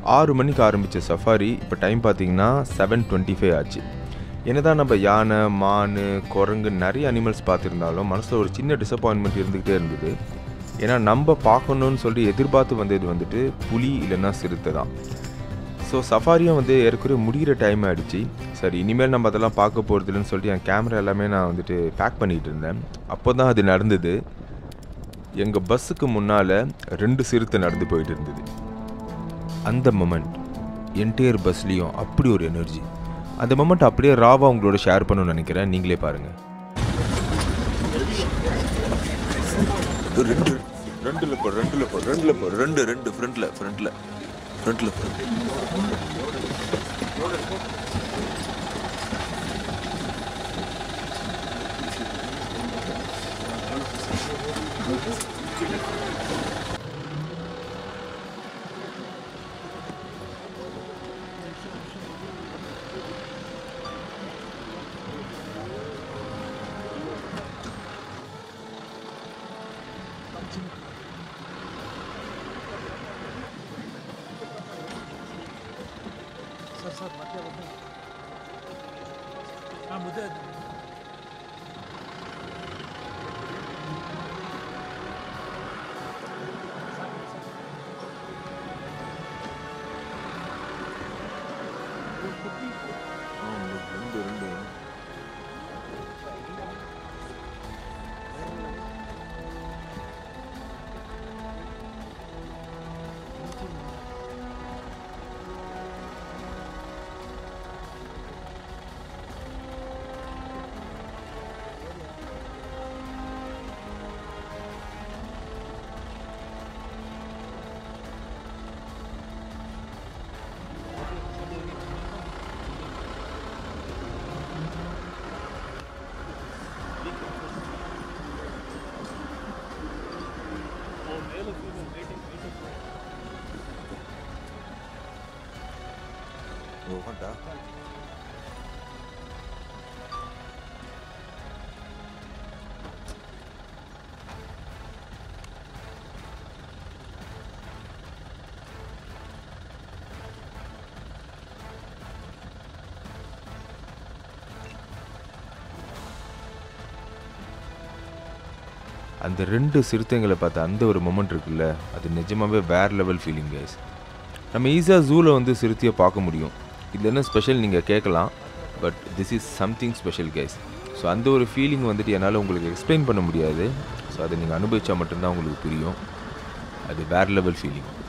ஆறு மணிக்கு ஆரம்பித்த சஃபாரி இப்போ டைம் பார்த்தீங்கன்னா செவன் டுவெண்ட்டி ஃபைவ் ஆச்சு என்னதான் நம்ம யானை மான் குரங்கு நிறைய அனிமல்ஸ் பார்த்துருந்தாலும் மனசில் ஒரு சின்ன டிசப்பாயின்மெண்ட் இருந்துக்கிட்டே இருந்தது ஏன்னா நம்ம பார்க்கணுன்னு சொல்லி எதிர்பார்த்து வந்தது வந்துட்டு புலி இல்லைன்னா சிறுத்தை தான் ஸோ சஃபாரியும் வந்து ஏற்கனவே முடிகிற டைம் ஆகிடுச்சு சரி இனிமேல் நம்ம அதெல்லாம் பார்க்க போகிறது இல்லைன்னு சொல்லிட்டு என் கேமரா எல்லாமே நான் வந்துட்டு பேக் பண்ணிகிட்டு இருந்தேன் அப்போ தான் அது நடந்தது எங்கள் பஸ்ஸுக்கு முன்னால் ரெண்டு சிறுத்தை நடந்து போயிட்டு இருந்தது அந்த மொமெண்ட் என்டையர் பஸ்லேயும் அப்படி ஒரு எனர்ஜி அந்த மொமெண்ட் அப்படியே ராவா உங்களோட ஷேர் பண்ணணும்னு நினைக்கிறேன் நீங்களே பாருங்கள் ரெண்டு ரெண்டுல போ ரெண்டுல போ ரெண்டுல போ ரெண்டு ரெண்டு ஃப்ரண்ட்ல ஃப்ரண்ட்ல ஃப்ரண்ட்ல ಸರ್ ಸರ್ ಮತ್ತೆ ಬಂದು ಹಾಂ ಮುದ್ದೆ ரெண்டு ரெண்டு உட்காண்டா அந்த ரெண்டு சிறுத்தைங்களை பார்த்த அந்த ஒரு மொமெண்ட் இருக்குல்ல அது நிஜமாவே வேற லெவல் ஃபீலிங் கைஸ் நம்ம ஈஸியாக ஜூவில் வந்து சிறுத்தையை பார்க்க முடியும் இதில் என்ன ஸ்பெஷல் நீங்கள் கேட்கலாம் but this is something special guys so அந்த ஒரு ஃபீலிங் வந்துட்டு என்னால் உங்களுக்கு எக்ஸ்பிளைன் பண்ண முடியாது ஸோ அதை நீங்கள் அனுபவிச்சா மட்டும்தான் உங்களுக்கு புரியும் அது வேற லெவல் ஃபீலிங்